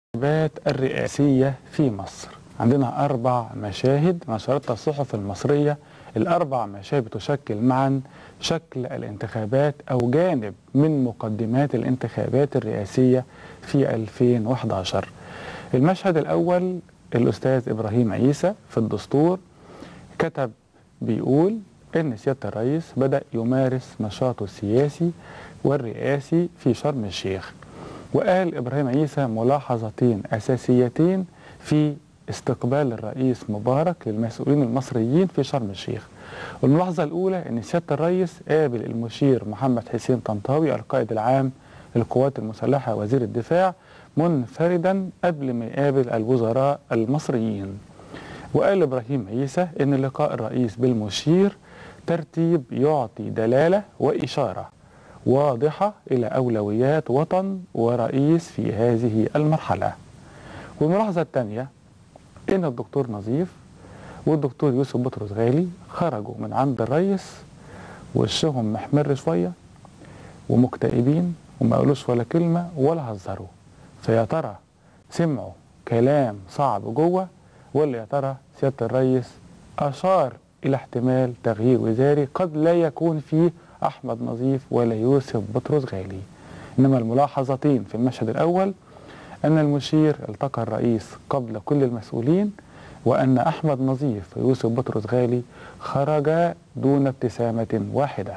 الانتخابات الرئاسية في مصر عندنا أربع مشاهد نشرتها الصحف المصرية الأربع مشاهد بتشكل معا شكل الانتخابات أو جانب من مقدمات الانتخابات الرئاسية في 2011 المشهد الأول الأستاذ إبراهيم عيسى في الدستور كتب بيقول إن سيادة الرئيس بدأ يمارس نشاطه السياسي والرئاسي في شرم الشيخ وقال إبراهيم عيسى ملاحظتين أساسيتين في استقبال الرئيس مبارك للمسؤولين المصريين في شرم الشيخ الملاحظة الأولى أن سيادة الرئيس قابل المشير محمد حسين طنطاوي القائد العام للقوات المسلحة وزير الدفاع منفردا قبل ما يقابل الوزراء المصريين وقال إبراهيم عيسى أن لقاء الرئيس بالمشير ترتيب يعطي دلالة وإشارة واضحة إلى أولويات وطن ورئيس في هذه المرحلة والملاحظة الثانية إن الدكتور نظيف والدكتور يوسف بطرس غالي خرجوا من عند الرئيس وشهم محمر شوية ومكتئبين وما قالوش ولا كلمة ولا هزروا فيا ترى سمعوا كلام صعب جوه ولا يا ترى سيادة الرئيس أشار إلى احتمال تغيير وزاري قد لا يكون فيه أحمد نظيف ولا يوسف بطرس غالي إنما الملاحظتين في المشهد الأول أن المشير التقى الرئيس قبل كل المسؤولين وأن أحمد نظيف ويوسف بطرس غالي خرجا دون ابتسامة واحدة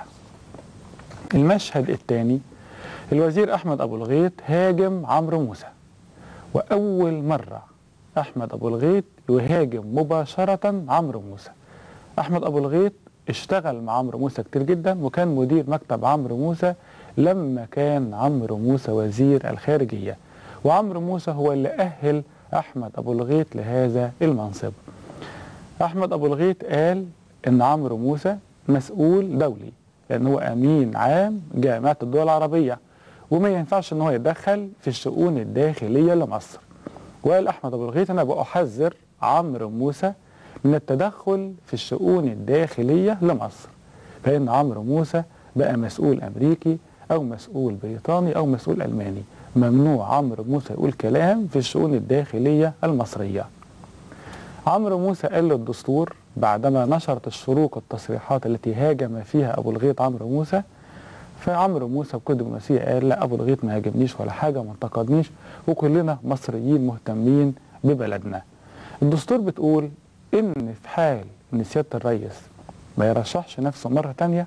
المشهد الثاني الوزير أحمد أبو الغيط هاجم عمرو موسى وأول مرة أحمد أبو الغيط يهاجم مباشرة عمرو موسى أحمد أبو الغيط اشتغل مع عمرو موسى كتير جدا وكان مدير مكتب عمرو موسى لما كان عمرو موسى وزير الخارجية وعمرو موسى هو اللي أهل أحمد أبو الغيط لهذا المنصب أحمد أبو الغيط قال إن عمرو موسى مسؤول دولي لأن هو أمين عام جامعة الدول العربية وما ينفعش إن هو يتدخل في الشؤون الداخلية لمصر وقال أحمد أبو الغيط أنا بأحذر عمرو موسى من التدخل في الشؤون الداخلية لمصر فإن عمرو موسى بقى مسؤول أمريكي أو مسؤول بريطاني أو مسؤول ألماني ممنوع عمرو موسى يقول كلام في الشؤون الداخلية المصرية عمرو موسى قال للدستور بعدما نشرت الشروق التصريحات التي هاجم فيها أبو الغيط عمرو موسى فعمرو موسى بكل دبلوماسية قال لا أبو الغيط ما هاجمنيش ولا حاجة ما انتقدنيش وكلنا مصريين مهتمين ببلدنا الدستور بتقول إن في حال إن سيادة الرئيس ما يرشحش نفسه مرة تانية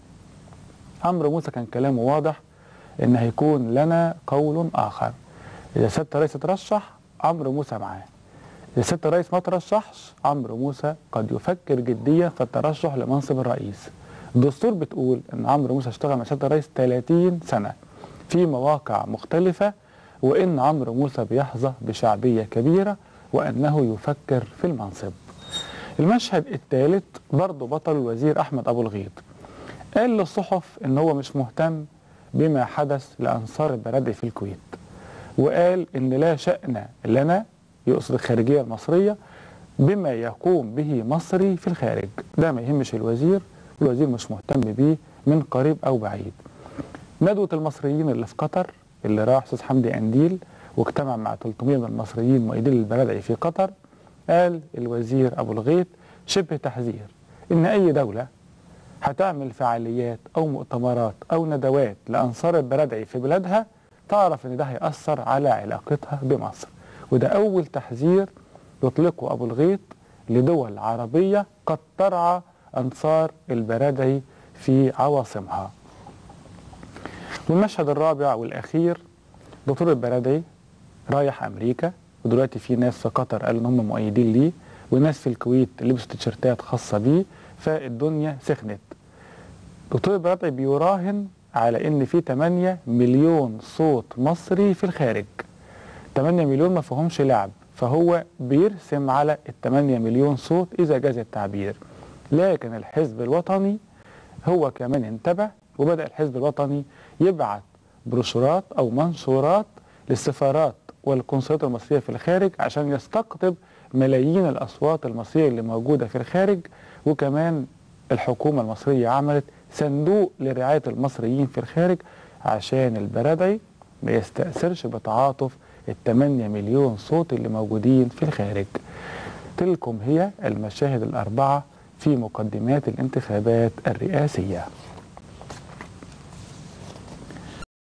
عمرو موسى كان كلامه واضح إن هيكون لنا قول آخر إذا سيادة الرئيس ترشح عمرو موسى معاه إذا سيادة الرئيس ما ترشحش عمرو موسى قد يفكر جديا في الترشح لمنصب الرئيس الدستور بتقول إن عمرو موسى اشتغل مع سيادة الرئيس 30 سنة في مواقع مختلفة وإن عمرو موسى بيحظى بشعبية كبيرة وأنه يفكر في المنصب المشهد الثالث برضه بطل الوزير أحمد أبو الغيط قال للصحف إن هو مش مهتم بما حدث لأنصار البلد في الكويت وقال إن لا شأن لنا يقصد الخارجية المصرية بما يقوم به مصري في الخارج ده ما يهمش الوزير والوزير مش مهتم بيه من قريب أو بعيد ندوة المصريين اللي في قطر اللي راح أستاذ حمدي أنديل واجتمع مع 300 من المصريين مؤيدين للبلدعي في قطر قال الوزير أبو الغيط شبه تحذير إن أي دولة هتعمل فعاليات أو مؤتمرات أو ندوات لأنصار البلدعي في بلادها تعرف إن ده هيأثر على علاقتها بمصر وده أول تحذير يطلقه أبو الغيط لدول عربية قد ترعى أنصار البلدعي في عواصمها والمشهد الرابع والأخير دكتور البلدعي رايح أمريكا ودلوقتي في ناس في قطر قالوا ان هم مؤيدين ليه وناس في الكويت لبسوا تيشيرتات خاصه بيه فالدنيا سخنت. دكتور البرادعي بيراهن على ان في 8 مليون صوت مصري في الخارج. 8 مليون ما فيهمش لعب فهو بيرسم على ال 8 مليون صوت اذا جاز التعبير. لكن الحزب الوطني هو كمان انتبه وبدا الحزب الوطني يبعت بروشورات او منشورات للسفارات والقنصليات المصرية في الخارج عشان يستقطب ملايين الأصوات المصرية اللي موجودة في الخارج وكمان الحكومة المصرية عملت صندوق لرعاية المصريين في الخارج عشان البلدعي ما يستأثرش بتعاطف الثمانية مليون صوت اللي موجودين في الخارج تلكم هي المشاهد الأربعة في مقدمات الانتخابات الرئاسية